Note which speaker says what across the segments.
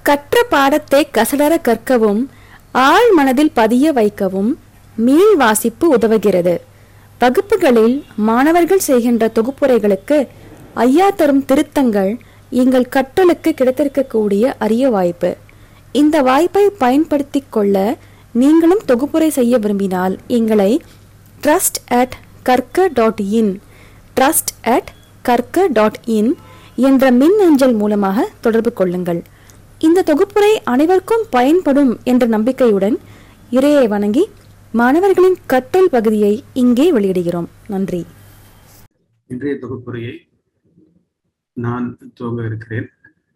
Speaker 1: கற்ற பாடத்தை கசடர கற்கவும் ஆழ் மனதில் பதிய வைக்கவும் மீள் வாசிப்பு உதவுகிறது வகுப்புகளில் மாணவர்கள் செய்கின்ற தொகுப்புரைகளுக்கு ஐயா தரும் திருத்தங்கள் எங்கள் கற்றலுக்கு கிடைத்திருக்கக்கூடிய அரிய வாய்ப்பு இந்த வாய்ப்பை பயன்படுத்திக் கொள்ள நீங்களும் தொகுப்புரை செய்ய விரும்பினால் எங்களை trust at Karka dot in trust at Karka dot in என்ற மின் அஞ்சல் மூலமாக தொடர்பு கொள்ளுங்கள் இந்த தொகுப்புரை அனைவருக்கும் பயன்படும் என்ற நம்பிக்கையுடன் இறையை வணங்கி மாணவர்களின் கற்றல் பகுதியை இங்கே வெளியிடுகிறோம் நன்றி
Speaker 2: இன்றைய தொகுப்புரையை நான் துவங்க இருக்கிறேன்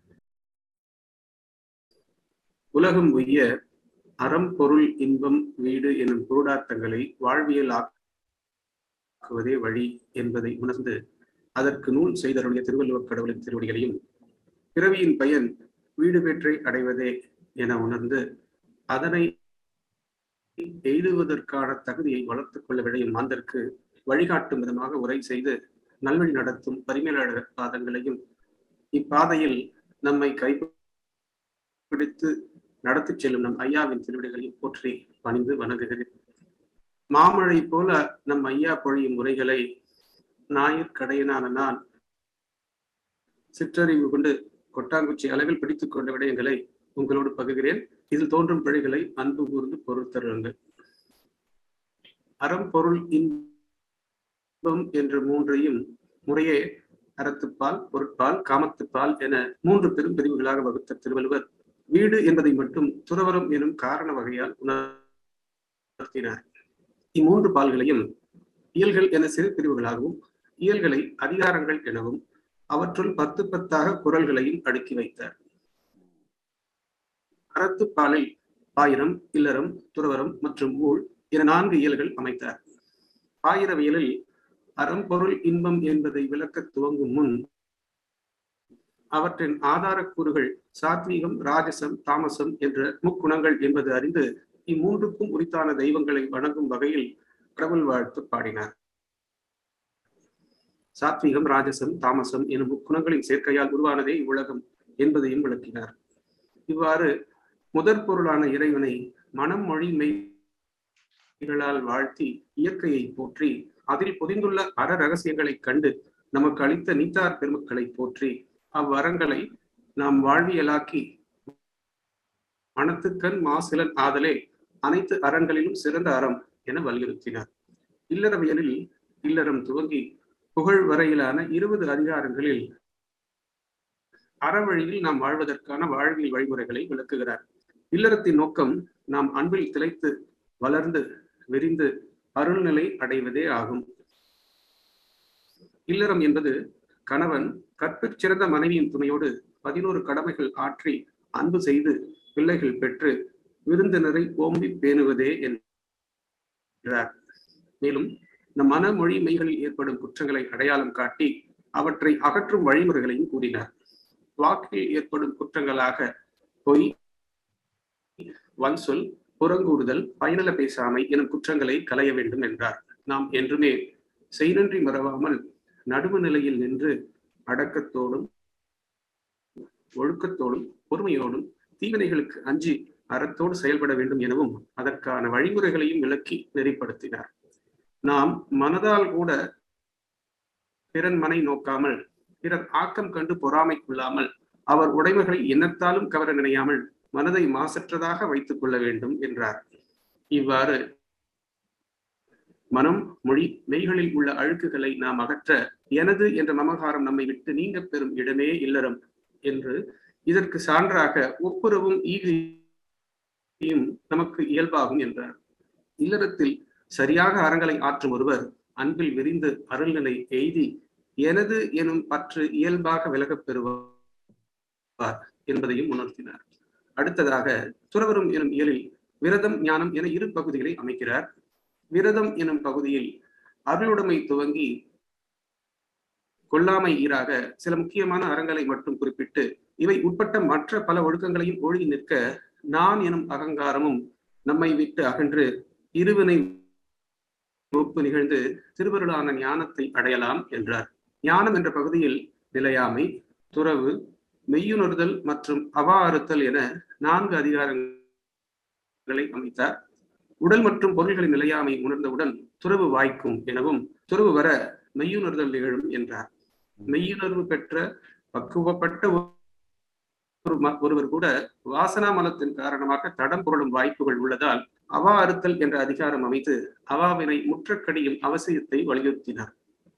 Speaker 2: உலகம் உய்ய அறம் பொருள் இன்பம் வீடு எனும் பொருளார்த்தங்களை வாழ்வியல் ஆக்குவதே வழி என்பதை உணர்ந்து அதற்கு நூல் செய்தருடைய திருவள்ளுவர் கடவுளின் திருவடிகளையும் பிறவியின் பயன் வீடு பெற்றை அடைவதே என உணர்ந்து அதனை எய்துவதற்கான தகுதியை வளர்த்துக் கொள்ள விழையும் மாந்தருக்கு வழிகாட்டும் விதமாக உரை செய்து நல்வழி நடத்தும் பரிமேலாளர் பாதங்களையும் இப்பாதையில் நம்மை கைப்பிடித்து நடத்தி செல்லும் நம் ஐயாவின் திருவிடைகளையும் போற்றி பணிந்து வணங்குகிறேன் மாமழை போல நம் ஐயா பொழியும் முறைகளை ஞாயிற்கடையனான நான் சிற்றறிவு கொண்டு கொட்டாங்குச்சி அளவில் பிடித்துக் கொண்ட விடயங்களை உங்களோடு பகுகிறேன் இதில் தோன்றும் பிழைகளை அன்பு கூர்ந்து பொறுத்தருங்கள் அறம் பொருள் இன்பம் என்ற மூன்றையும் முறையே அறத்துப்பால் பொருட்பால் காமத்துப்பால் என மூன்று பெரும் பிரிவுகளாக வகுத்த திருவள்ளுவர் வீடு என்பதை மட்டும் துறவரம் எனும் காரண வகையால் உணர்த்தினார் இம்மூன்று பால்களையும் இயல்கள் என சிறு பிரிவுகளாகவும் இயல்களை அதிகாரங்கள் எனவும் அவற்றுள் பத்து பத்தாக குரல்களையும் அடுக்கி வைத்தார் அறத்துப்பாலில் ஆயிரம் இல்லறம் துறவரம் மற்றும் ஊழ் என நான்கு இயல்கள் அமைத்தார் ஆயிரவியலில் அறம்பொருள் இன்பம் என்பதை விளக்க துவங்கும் முன் அவற்றின் ஆதாரக்கூறுகள் சாத்வீகம் ராஜசம் தாமசம் என்ற முக்குணங்கள் என்பது அறிந்து இம்மூன்றுக்கும் உரித்தான தெய்வங்களை வணங்கும் வகையில் கடவுள் வாழ்த்து பாடினார் சாத்வீகம் ராஜசம் தாமசம் எனும் முக்குணங்களின் சேர்க்கையால் உருவானதே இவ்வுலகம் என்பதையும் விளக்கினார் இவ்வாறு முதற் பொருளான இறைவனை மனம் மொழி மெய்களால் வாழ்த்தி இயற்கையை போற்றி அதில் பொதிந்துள்ள அற ரகசியங்களைக் கண்டு நமக்கு அளித்த நீத்தார் பெருமக்களை போற்றி அவ்வரங்களை நாம் வாழ்வியலாக்கி மனத்துக்கண் மாசிலன் ஆதலே அனைத்து அறங்களிலும் சிறந்த அறம் என வலியுறுத்தினார் இல்லறவியலில் இல்லறம் துவங்கி புகழ் வரையிலான இருபது அதிகாரங்களில் அறவழியில் நாம் வாழ்வதற்கான வாழ்வியல் வழிமுறைகளை விளக்குகிறார் இல்லறத்தின் நோக்கம் நாம் அன்பில் திளைத்து வளர்ந்து விரிந்து அருள்நிலை அடைவதே ஆகும் இல்லறம் என்பது கணவன் கற்பிற் சிறந்த மனைவியின் துணையோடு பதினோரு கடமைகள் ஆற்றி அன்பு செய்து பிள்ளைகள் பெற்று விருந்தினரை ஓம்பி பேணுவதே என்றார் மேலும் நம் மன மொழி மெய்களில் ஏற்படும் குற்றங்களை அடையாளம் காட்டி அவற்றை அகற்றும் வழிமுறைகளையும் கூறினார் வாக்கில் ஏற்படும் குற்றங்களாக பொய் வன்சொல் புறங்கூறுதல் பயனல பேசாமை எனும் குற்றங்களை களைய வேண்டும் என்றார் நாம் என்றுமே செய்நன்றி மறவாமல் நடுவு நிலையில் நின்று அடக்கத்தோடும் ஒழுக்கத்தோடும் பொறுமையோடும் தீவினைகளுக்கு அஞ்சி அறத்தோடு செயல்பட வேண்டும் எனவும் அதற்கான வழிமுறைகளையும் விளக்கி நெறிப்படுத்தினார் நாம் மனதால் கூட பிறன் மனை நோக்காமல் பிறர் ஆக்கம் கண்டு பொறாமை கொள்ளாமல் அவர் உடைமைகளை எண்ணத்தாலும் கவர நினையாமல் மனதை மாசற்றதாக வைத்துக் கொள்ள வேண்டும் என்றார் இவ்வாறு மனம் மொழி மெய்களில் உள்ள அழுக்குகளை நாம் அகற்ற எனது என்ற மமகாரம் நம்மை விட்டு நீங்க பெறும் இடமே இல்லறம் என்று இதற்கு சான்றாக ஒப்புரவும் ஈகையும் நமக்கு இயல்பாகும் என்றார் இல்லறத்தில் சரியாக அறங்களை ஆற்றும் ஒருவர் அன்பில் விரிந்து அருள்நிலை எய்தி எனது எனும் பற்று இயல்பாக விலகப் பெறுவார் என்பதையும் உணர்த்தினார் அடுத்ததாக துறவரும் எனும் இயலில் விரதம் ஞானம் என இரு பகுதிகளை அமைக்கிறார் விரதம் எனும் பகுதியில் அருளுடைமை துவங்கி கொல்லாமை ஈராக சில முக்கியமான அறங்களை மட்டும் குறிப்பிட்டு இவை உட்பட்ட மற்ற பல ஒழுக்கங்களையும் ஒழுகி நிற்க நான் எனும் அகங்காரமும் நம்மை விட்டு அகன்று இருவினை ஒப்பு நிகழ்ந்து திருவருளான ஞானத்தை அடையலாம் என்றார் ஞானம் என்ற பகுதியில் நிலையாமை துறவு மெய்யுணர்தல் மற்றும் அவா அறுத்தல் என நான்கு அதிகாரங்களை அமைத்தார் உடல் மற்றும் பொருள்களின் நிலையாமை உணர்ந்தவுடன் துறவு வாய்க்கும் எனவும் துறவு வர மெய்யுணர்தல் நிகழும் என்றார் மெய்யுணர்வு பெற்ற பக்குவப்பட்ட ஒரு ம- ஒருவர் கூட வாசனா மலத்தின் காரணமாக தடம் புரளும் வாய்ப்புகள் உள்ளதால் அவா அறுத்தல் என்ற அதிகாரம் அமைத்து அவாவினை முற்றக்கடியும் அவசியத்தை வலியுறுத்தினார்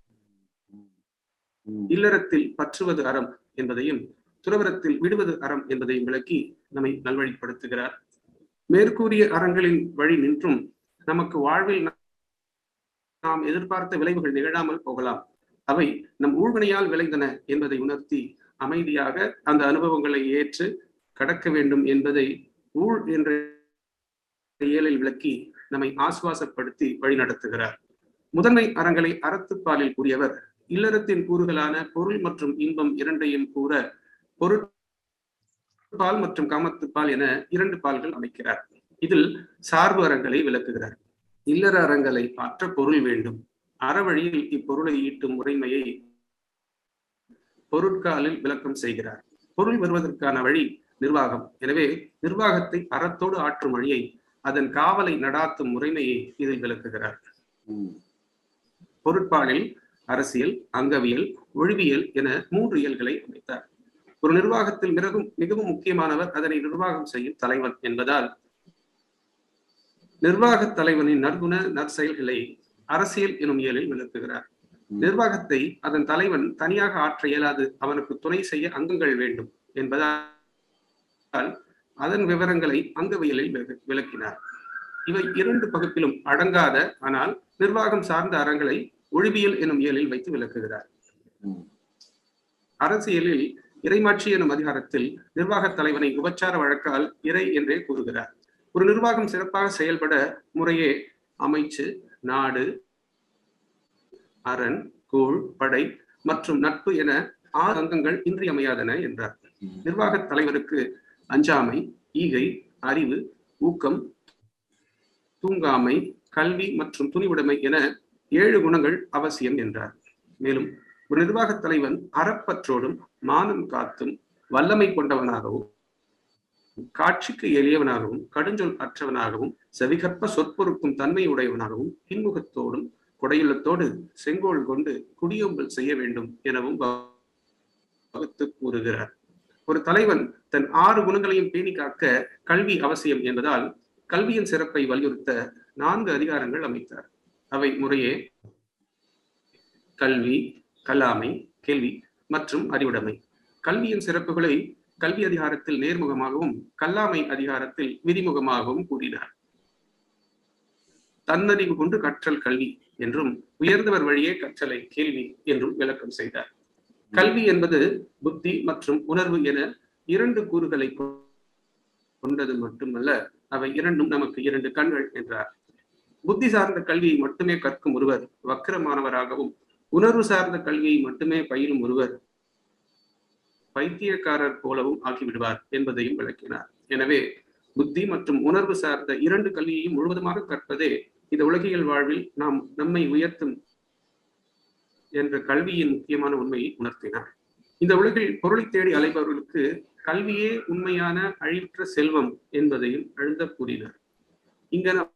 Speaker 2: இல்லறத்தில் பற்றுவது அறம் என்பதையும் துறவரத்தில் விடுவது அறம் என்பதையும் விளக்கி நம்மை நல்வழிப்படுத்துகிறார் மேற்கூறிய அறங்களின் வழி நின்றும் நமக்கு வாழ்வில் நாம் எதிர்பார்த்த விளைவுகள் நிகழாமல் போகலாம் அவை நம் ஊழ்வினையால் விளைந்தன என்பதை உணர்த்தி அமைதியாக அந்த அனுபவங்களை ஏற்று கடக்க வேண்டும் என்பதை ஊழ் என்ற இயலில் விளக்கி நம்மை ஆசுவாசப்படுத்தி வழிநடத்துகிறார் முதன்மை அறங்களை அறத்துப்பாலில் கூறியவர் இல்லறத்தின் கூறுகளான பொருள் மற்றும் இன்பம் இரண்டையும் கூற பொருட்பால் மற்றும் காமத்துப்பால் என இரண்டு பால்கள் அமைக்கிறார் இதில் சார்பு அறங்களை விளக்குகிறார் இல்லற அறங்களை மாற்ற பொருள் வேண்டும் அறவழியில் இப்பொருளை ஈட்டும் முறைமையை பொருட்காலில் விளக்கம் செய்கிறார் பொருள் வருவதற்கான வழி நிர்வாகம் எனவே நிர்வாகத்தை அறத்தோடு ஆற்றும் வழியை அதன் காவலை நடாத்தும் முறைமையை இதில் விளக்குகிறார் பொருட்பாலில் அரசியல் அங்கவியல் ஒழிவியல் என மூன்று இயல்களை அமைத்தார் ஒரு நிர்வாகத்தில் மிகவும் மிகவும் முக்கியமானவர் அதனை நிர்வாகம் செய்யும் தலைவன் என்பதால் நிர்வாக தலைவனின் நற்குண நற்செயல்களை அரசியல் எனும் இயலில் விளக்குகிறார் நிர்வாகத்தை அதன் தலைவன் தனியாக ஆற்ற இயலாது அவனுக்கு துணை செய்ய அங்கங்கள் வேண்டும் என்பதால் அதன் விவரங்களை அங்கவியலில் விளக்கு- விளக்கினார் இவை இரண்டு பகுப்பிலும் அடங்காத ஆனால் நிர்வாகம் சார்ந்த அறங்களை ஒழிவியல் எனும் இயலில் வைத்து விளக்குகிறார் அரசியலில் இறைமாட்சி எனும் அதிகாரத்தில் நிர்வாகத் தலைவனை உபச்சார வழக்கால் இறை என்றே கூறுகிறார் ஒரு நிர்வாகம் சிறப்பாக செயல்பட முறையே அமைச்சு நாடு அரண் கூழ் படை மற்றும் நட்பு என ஆறு அங்கங்கள் இன்றியமையாதன என்றார் நிர்வாகத் தலைவருக்கு அஞ்சாமை ஈகை அறிவு ஊக்கம் தூங்காமை கல்வி மற்றும் துணிவுடைமை என ஏழு குணங்கள் அவசியம் என்றார் மேலும் ஒரு நிர்வாகத் தலைவன் அறப்பற்றோடும் மானம் காத்தும் வல்லமை கொண்டவனாகவும் காட்சிக்கு எளியவனாகவும் கடுஞ்சொல் அற்றவனாகவும் செவிகற்ப சொற்பொருக்கும் தன்மை உடையவனாகவும் பின்முகத்தோடும் கொடையுள்ளத்தோடு செங்கோல் கொண்டு குடியொம்பல் செய்ய வேண்டும் எனவும் வகுத்து கூறுகிறார் ஒரு தலைவன் தன் ஆறு குணங்களையும் பேணி காக்க கல்வி அவசியம் என்பதால் கல்வியின் சிறப்பை வலியுறுத்த நான்கு அதிகாரங்கள் அமைத்தார் அவை முறையே கல்வி கலாமை கேள்வி மற்றும் அறிவுடைமை கல்வியின் சிறப்புகளை கல்வி அதிகாரத்தில் நேர்முகமாகவும் கல்லாமை அதிகாரத்தில் விதிமுகமாகவும் கூறினார் தன்னறிவு கொண்டு கற்றல் கல்வி என்றும் உயர்ந்தவர் வழியே கற்றலை கேள்வி என்றும் விளக்கம் செய்தார் கல்வி என்பது புத்தி மற்றும் உணர்வு என இரண்டு கூறுகளை கொண்டது மட்டுமல்ல அவை இரண்டும் நமக்கு இரண்டு கண்கள் என்றார் புத்தி சார்ந்த கல்வியை மட்டுமே கற்கும் ஒருவர் வக்கிரமானவராகவும் உணர்வு சார்ந்த கல்வியை மட்டுமே பயிலும் ஒருவர் பைத்தியக்காரர் போலவும் ஆகிவிடுவார் என்பதையும் விளக்கினார் எனவே புத்தி மற்றும் உணர்வு சார்ந்த இரண்டு கல்வியையும் முழுவதுமாக கற்பதே இந்த உலகியல் வாழ்வில் நாம் நம்மை உயர்த்தும் என்ற கல்வியின் முக்கியமான உண்மையை உணர்த்தினார் இந்த உலகில் பொருளை தேடி அலைபவர்களுக்கு கல்வியே உண்மையான அழிவற்ற செல்வம் என்பதையும் அழுந்த கூறினார் இங்க நாம்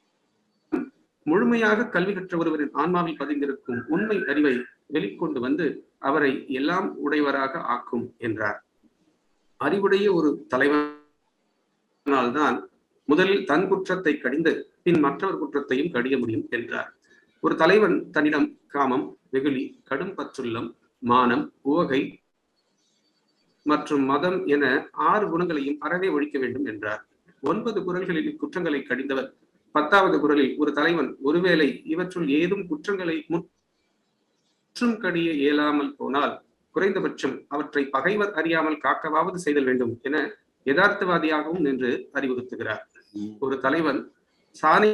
Speaker 2: முழுமையாக கல்வி கற்ற ஒருவரின் ஆன்மாவில் பதிந்திருக்கும் உண்மை அறிவை வெளிக்கொண்டு வந்து அவரை எல்லாம் உடையவராக ஆக்கும் என்றார் அறிவுடைய ஒரு தலைவனால்தான் முதலில் தன் குற்றத்தை கடிந்து பின் மற்றவர் குற்றத்தையும் கடிய முடியும் என்றார் ஒரு தலைவன் தன்னிடம் காமம் வெகுளி கடும் பற்றுள்ளம் மானம் உவகை மற்றும் மதம் என ஆறு குணங்களையும் அறவே ஒழிக்க வேண்டும் என்றார் ஒன்பது குரல்களில் இக்குற்றங்களை கடிந்தவர் பத்தாவது குரலில் ஒரு தலைவன் ஒருவேளை இவற்றுள் ஏதும் குற்றங்களை முற்றும் கடிய இயலாமல் போனால் குறைந்தபட்சம் அவற்றை பகைவர் அறியாமல் காக்கவாவது செய்தல் வேண்டும் என யதார்த்தவாதியாகவும் நின்று அறிவுறுத்துகிறார் ஒரு தலைவன் சாணி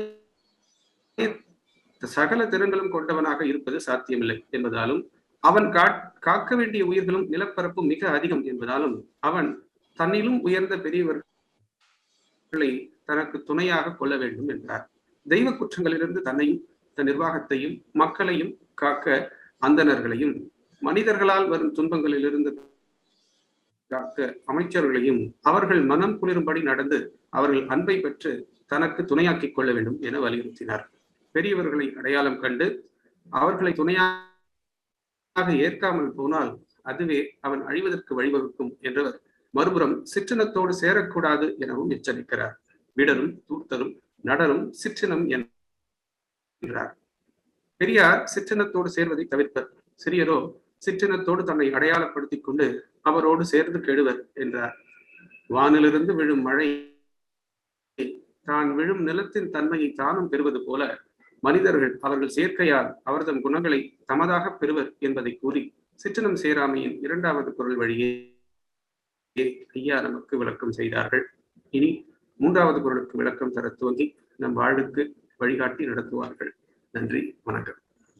Speaker 2: சகல திறன்களும் கொண்டவனாக இருப்பது சாத்தியமில்லை என்பதாலும் அவன் காக்க வேண்டிய உயிர்களும் நிலப்பரப்பும் மிக அதிகம் என்பதாலும் அவன் தன்னிலும் உயர்ந்த பெரியவர்களை தனக்கு துணையாக கொள்ள வேண்டும் என்றார் தெய்வ குற்றங்களிலிருந்து தன்னையும் தன் நிர்வாகத்தையும் மக்களையும் காக்க அந்தணர்களையும் மனிதர்களால் வரும் துன்பங்களிலிருந்து காக்க அமைச்சர்களையும் அவர்கள் மனம் குளிரும்படி நடந்து அவர்கள் அன்பை பெற்று தனக்கு துணையாக்கிக் கொள்ள வேண்டும் என வலியுறுத்தினார் பெரியவர்களை அடையாளம் கண்டு அவர்களை துணையாக ஏற்காமல் போனால் அதுவே அவன் அழிவதற்கு வழிவகுக்கும் என்றவர் மறுபுறம் சிற்றினத்தோடு சேரக்கூடாது எனவும் எச்சரிக்கிறார் விடரும் தூர்த்தலும் நடரும் சிற்றினம் என்றார் பெரியார் சிற்றினத்தோடு சேர்வதை தவிர்ப்பர் சிறியரோ சிற்றினத்தோடு தன்னை அடையாளப்படுத்திக் கொண்டு அவரோடு சேர்ந்து கெடுவர் என்றார் வானிலிருந்து விழும் மழை தான் விழும் நிலத்தின் தன்மையை தானும் பெறுவது போல மனிதர்கள் அவர்கள் சேர்க்கையால் அவர்தம் குணங்களை தமதாக பெறுவர் என்பதை கூறி சிற்றினம் சேராமையின் இரண்டாவது குரல் வழியே ஐயா நமக்கு விளக்கம் செய்தார்கள் இனி மூன்றாவது குரலுக்கு விளக்கம் தர துவங்கி நம் வாழ்வுக்கு வழிகாட்டி நடத்துவார்கள் நன்றி வணக்கம்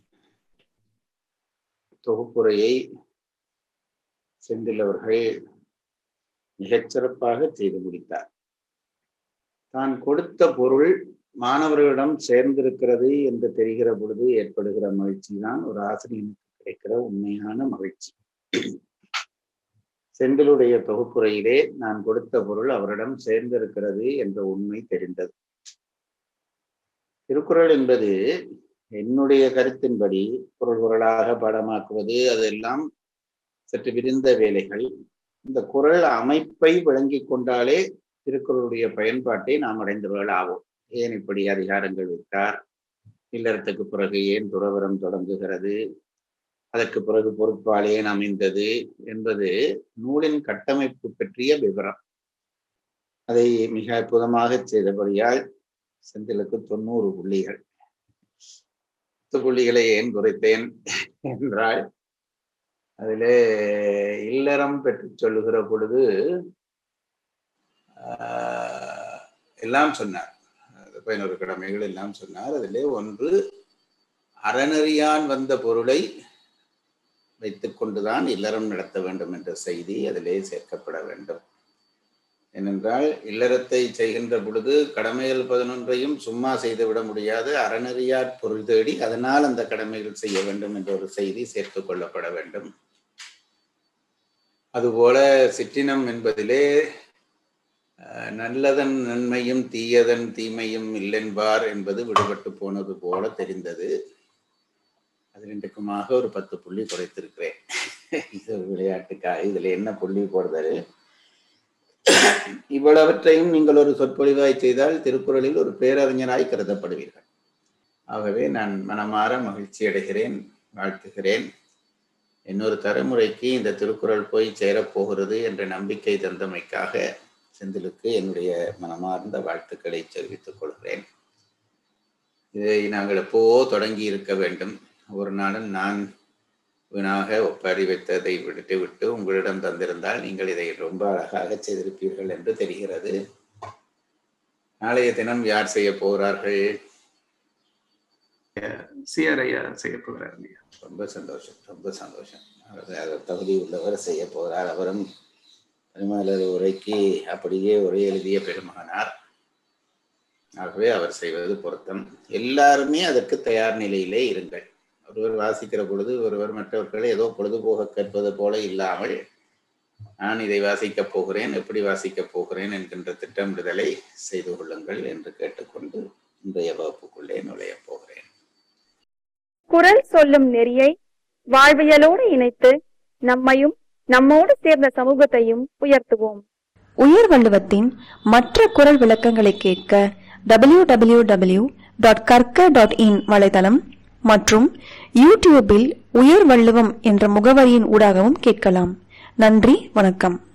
Speaker 3: தொகுப்புரையை செந்தில் அவர்கள் மிகச்சிறப்பாக செய்து முடித்தார் தான் கொடுத்த பொருள் மாணவர்களிடம் சேர்ந்திருக்கிறது என்று தெரிகிற பொழுது ஏற்படுகிற மகிழ்ச்சி தான் ஒரு ஆசிரியனுக்கு கிடைக்கிற உண்மையான மகிழ்ச்சி செந்திலுடைய தொகுப்புரையிலே நான் கொடுத்த பொருள் அவரிடம் சேர்ந்திருக்கிறது என்ற உண்மை தெரிந்தது திருக்குறள் என்பது என்னுடைய கருத்தின்படி பொருள் பொருளாக பாடமாக்குவது அதெல்லாம் சற்று விரிந்த வேலைகள் இந்த குரல் அமைப்பை விளங்கி கொண்டாலே திருக்குறளுடைய பயன்பாட்டை நாம் அடைந்தவர்கள் ஆவோம் ஏன் இப்படி அதிகாரங்கள் விட்டார் இல்லறத்துக்கு பிறகு ஏன் துறவரம் தொடங்குகிறது அதற்கு பிறகு பொறுப்பால் ஏன் அமைந்தது என்பது நூலின் கட்டமைப்பு பற்றிய விவரம் அதை மிக அற்புதமாக செய்தபடியால் செந்திலுக்கு தொண்ணூறு புள்ளிகள் பத்து புள்ளிகளை ஏன் குறைத்தேன் என்றால் அதிலே இல்லறம் பெற்று சொல்லுகிற பொழுது எல்லாம் சொன்னார் பதினோரு கடமைகள் எல்லாம் சொன்னார் அதிலே ஒன்று அறநெறியான் வந்த பொருளை வைத்துக்கொண்டுதான் இல்லறம் நடத்த வேண்டும் என்ற செய்தி அதிலே சேர்க்கப்பட வேண்டும் ஏனென்றால் இல்லறத்தை செய்கின்ற பொழுது கடமைகள் பதினொன்றையும் சும்மா செய்துவிட முடியாது அறநெறியார் பொருள் தேடி அதனால் அந்த கடமைகள் செய்ய வேண்டும் என்ற ஒரு செய்தி சேர்த்து கொள்ளப்பட வேண்டும் அதுபோல சிற்றினம் என்பதிலே நல்லதன் நன்மையும் தீயதன் தீமையும் இல்லென்பார் என்பது விடுபட்டு போனது போல தெரிந்தது அது ரெண்டுக்குமாக ஒரு பத்து புள்ளி குறைத்திருக்கிறேன் இது ஒரு விளையாட்டுக்காக இதுல என்ன புள்ளி போடுறது இவ்வளவற்றையும் நீங்கள் ஒரு சொற்பொழிவாய் செய்தால் திருக்குறளில் ஒரு பேரறிஞராய் கருதப்படுவீர்கள் ஆகவே நான் மனமாற மகிழ்ச்சி அடைகிறேன் வாழ்த்துகிறேன் இன்னொரு தலைமுறைக்கு இந்த திருக்குறள் போய் சேரப்போகிறது என்ற நம்பிக்கை தந்தமைக்காக செந்திலுக்கு என்னுடைய மனமார்ந்த வாழ்த்துக்களை தெரிவித்துக் கொள்கிறேன் இதை நாங்கள் எப்போவோ தொடங்கி இருக்க வேண்டும் ஒரு நாளும் நான் வீணாக ஒப்பாரி வைத்ததை விட்டு விட்டு உங்களிடம் தந்திருந்தால் நீங்கள் இதை ரொம்ப அழகாக செய்திருப்பீர்கள் என்று தெரிகிறது நாளைய தினம் யார் செய்ய போகிறார்கள்
Speaker 2: சிஆர்ஐயா செய்ய போகிறார்
Speaker 3: ரொம்ப சந்தோஷம் ரொம்ப சந்தோஷம் அவர் தகுதி உள்ளவர் செய்ய போகிறார் அவரும் பெருமாளர் உரைக்கு அப்படியே உரை எழுதிய பெருமகனார் ஆகவே அவர் செய்வது பொருத்தம் எல்லாருமே அதற்கு தயார் நிலையிலே இருங்கள் ஒருவர் வாசிக்கிற பொழுது ஒருவர் மற்றவர்களை ஏதோ பொழுதுபோக கேட்பது போல இல்லாமல் நான் இதை வாசிக்கப் போகிறேன் எப்படி வாசிக்கப் போகிறேன் என்கின்ற திட்டமிடுதலை செய்து கொள்ளுங்கள் என்று கேட்டுக்கொண்டு இன்றைய வகுப்புக்குள்ளே நுழையப் போகிறேன்
Speaker 4: குரல் சொல்லும் நெறியை வாழ்வியலோடு இணைத்து நம்மையும் நம்மோடு சேர்ந்த சமூகத்தையும் உயர்த்துவோம்
Speaker 1: உயர் வள்ளுவத்தின் மற்ற குரல் விளக்கங்களை கேட்க W W W dot Karka dot in வலைதளம் மற்றும் யூடியூபில் உயர் வள்ளுவம் என்ற முகவரியின் ஊடாகவும் கேட்கலாம் நன்றி வணக்கம்